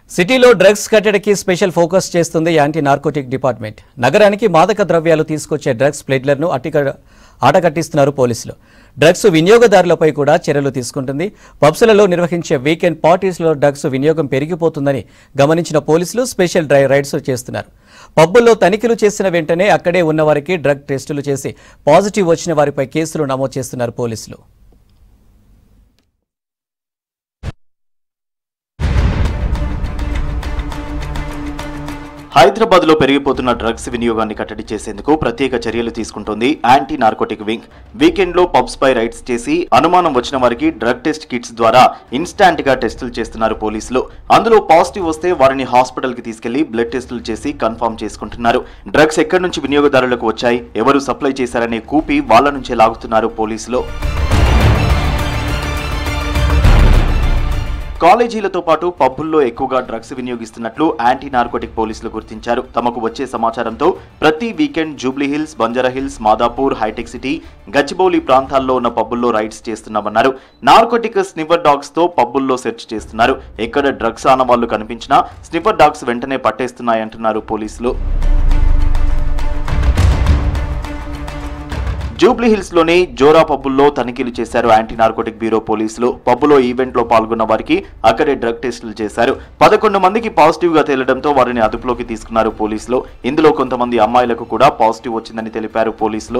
సిటీలో డ్రగ్స్ కట్టడికి special focus చేస్తుంది యాంటీ నార్కోటిక్ డిపార్ట్మెంట్ నగరానికి మాదక ద్రవ్యాలు తీసుకొచ్చే డ్రగ్స్ ప్లేడ్లను అట్టిక ఆటకట్టిస్తున్నారు పోలీసులు డ్రగ్స్ వినియోగదారులపై కూడా చర్యలు తీసుకుంటుంది పబ్స్లలో నిర్వహించే వీకెండ్ పార్టీస్లో డ్రగ్స్ వినియోగం పెరిగిపోతుందని గమనించిన పోలీసులు స్పెషల్ డ్రై రైడ్స్ చేస్తున్నారు పబ్బుల్లో తనిఖీలు చేసిన వెంటనే అక్కడే ఉన్నవారికి డ్రగ్ టెస్టులు చేసి పాజిటివ్ వచ్చిన వారిపై కేసులు నమోదు చేస్తున్నారు పోలీసులు హైదరాబాద్ లో పెరిగిపోతున్న డ్రగ్స్ వినియోగాన్ని కట్టడి చేసేందుకు ప్రత్యేక చర్యలు తీసుకుంటోంది యాంటీ నార్కోటిక్ వింగ్ వీకెండ్ లో పబ్స్ పై రైడ్స్ చేసి అనుమానం వచ్చిన వారికి డ్రగ్ టెస్ట్ కిట్స్ ద్వారా ఇన్స్టాంట్ గా టెస్టులు చేస్తున్నారు పోలీసులు అందులో పాజిటివ్ వస్తే వారిని హాస్పిటల్ కి తీసుకెళ్లి బ్లడ్ టెస్టులు చేసి కన్ఫర్మ్ చేసుకుంటున్నారు డ్రగ్స్ ఎక్కడి నుంచి వినియోగదారులకు వచ్చాయి ఎవరు సప్లై చేశారనే కూపి వాళ్ళ నుంచే లాగుతున్నారు పోలీసులు కాలేజీలతో పాటు పబ్బుల్లో ఎక్కువగా డ్రగ్స్ వినియోగిస్తున్నట్లు యాంటీ నార్కోటిక్ పోలీసులు గుర్తించారు తమకు వచ్చే సమాచారంతో ప్రతి వీకెండ్ జూబ్లీ హిల్స్ బంజారా హిల్స్ మాదాపూర్ హైటెక్ సిటీ గచ్చిబౌలి ప్రాంతాల్లో ఉన్న పబ్బుల్లో రైడ్స్ చేస్తున్నామన్నారు నార్కోటిక్ స్నిఫర్ డాగ్స్ తో పబ్బుల్లో సెర్చ్ చేస్తున్నారు ఎక్కడ డ్రగ్స్ ఆనవాళ్లు కనిపించినా స్నిఫర్ డాగ్స్ వెంటనే పట్టేస్తున్నాయంటున్నారు పోలీసులు జూబ్లీ హిల్స్ లోని జోరా పబ్బుల్లో తనిఖీలు చేశారు యాంటీ నార్కోటిక్ బ్యూరో పోలీసులు పబ్బులో ఈవెంట్ లో పాల్గొన్న వారికి అక్కడే డ్రగ్ టెస్టులు చేశారు పదకొండు మందికి పాజిటివ్ గా తేలడంతో వారిని అదుపులోకి తీసుకున్నారు పోలీసులు ఇందులో కొంతమంది అమ్మాయిలకు కూడా పాజిటివ్ వచ్చిందని తెలిపారు పోలీసులు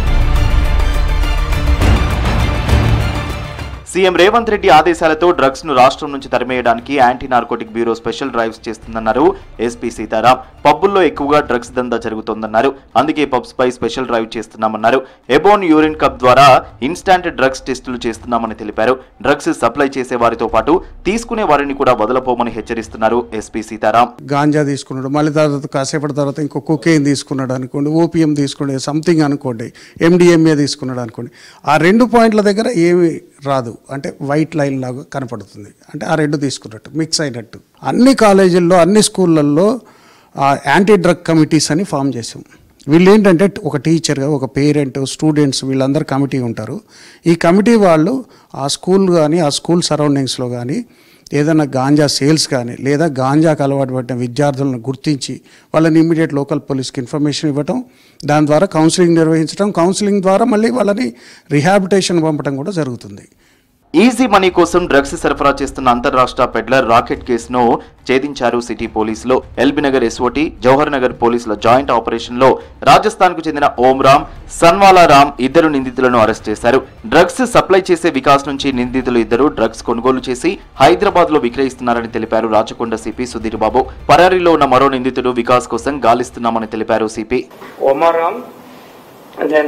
సీఎం రేవంత్ రెడ్డి ఆదేశాలతో డ్రగ్స్ ను రాష్ట్రం నుంచి తరిమేయడానికి anti narcotic bureau special drives చేస్తుందన్నారు ఎస్పీ సీతారాం పబ్బుల్లో ఎక్కువగా డ్రగ్స్ దందా జరుగుతోందన్నారు అందుకే పబ్స్ పై స్పెషల్ డ్రైవ్ చేస్తున్నామన్నారు ఎబోన్ యూరిన్ కప్ ద్వారా ఇన్స్టాంట్ డ్రగ్స్ టెస్టులు చేస్తున్నామని తెలిపారు డ్రగ్స్ సప్లై చేసే వారితో పాటు తీసుకునే వారిని కూడా వదలపోమని హెచ్చరిస్తున్నారు ఎస్పీ సీతారాం గాంజా తీసుకున్నాడు మళ్ళీ తర్వాత కాసేపటి తర్వాత ఇంకో కుకేన్ తీసుకున్నాడు అనుకోండి ఓపీఎం తీసుకున్నాడు సంథింగ్ అనుకోండి ఎండిఎంఏ తీసుకున్నాడు అనుకోండి ఆ రెండు పాయింట్ల దగ్గర ఏమి రాదు అంటే వైట్ లైన్ లాగా కనపడుతుంది అంటే ఆ రెండు తీసుకున్నట్టు మిక్స్ అయినట్టు అన్ని కాలేజీల్లో అన్ని స్కూళ్ళల్లో యాంటీ డ్రగ్ కమిటీస్ అని ఫామ్ చేసాం వీళ్ళు ఏంటంటే ఒక టీచర్గా ఒక పేరెంట్ స్టూడెంట్స్ వీళ్ళందరూ కమిటీ ఉంటారు ఈ కమిటీ వాళ్ళు ఆ స్కూల్ కానీ ఆ స్కూల్ సరౌండింగ్స్లో కానీ ఏదైనా గాంజా సేల్స్ కానీ లేదా గాంజాకు అలవాటు పడిన విద్యార్థులను గుర్తించి వాళ్ళని ఇమీడియట్ లోకల్ పోలీస్కి ఇన్ఫర్మేషన్ ఇవ్వటం దాని ద్వారా కౌన్సిలింగ్ నిర్వహించడం కౌన్సిలింగ్ ద్వారా మళ్ళీ వాళ్ళని రిహాబిటేషన్ పంపడం కూడా జరుగుతుంది ఈజీ మనీ కోసం డ్రగ్స్ సరఫరా చేస్తున్న అంతర్రాష్ట్ర పెడ్లర్ రాకెట్ కేసును ఛేదించారు సిటీ పోలీసులు ఎల్బీ నగర్ ఎస్ఓటి జవహర్ నగర్ పోలీసుల జాయింట్ ఆపరేషన్ లో రాజస్థాన్ కు చెందిన ఓం రామ్ సన్వాలా రామ్ ఇద్దరు నిందితులను అరెస్ట్ చేశారు డ్రగ్స్ సప్లై చేసే వికాస్ నుంచి నిందితులు ఇద్దరు డ్రగ్స్ కొనుగోలు చేసి హైదరాబాద్ లో విక్రయిస్తున్నారని తెలిపారు రాచకొండ సిపి సుధీర్ బాబు పరారీలో ఉన్న మరో నిందితుడు వికాస్ కోసం గాలిస్తున్నామని తెలిపారు CP Omaram and then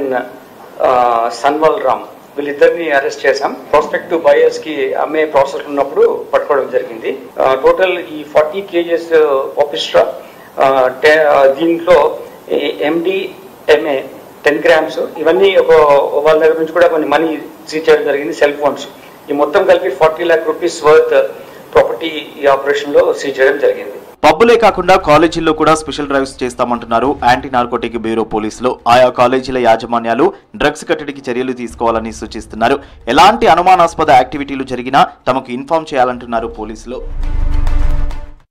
Sanwal Ram వీళ్ళిద్దరిని అరెస్ట్ చేశాం ప్రాస్పెక్టివ్ బయర్స్ కి అమ్మే ప్రాసెస్ ఉన్నప్పుడు పట్టుకోవడం జరిగింది టోటల్ ఈ ఫార్టీ కేజెస్ ఆపిస్ట్రా దీంట్లో ఎండి ఎంఏ టెన్ గ్రామ్స్ ఇవన్నీ ఒక వాళ్ళ దగ్గర నుంచి కూడా కొన్ని మనీ సీజ్ చేయడం జరిగింది సెల్ ఫోన్స్ ఈ మొత్తం కలిపి forty lakh rupees worth property ఈ ఆపరేషన్ లో సీజ్ చేయడం జరిగింది పబ్బులే కాకుండా కాలేజీల్లో కూడా స్పెషల్ డ్రైవ్స్ చేస్తామంటున్నారు యాంటీ నార్కోటిక్ బ్యూరో పోలీసులు ఆయా కాలేజీల యాజమాన్యాలు డ్రగ్స్ కట్టడికి చర్యలు తీసుకోవాలని సూచిస్తున్నారు ఎలాంటి అనుమానాస్పద యాక్టివిటీలు జరిగినా తమకు ఇన్ఫార్మ్ చేయాలంటున్నారు పోలీసులు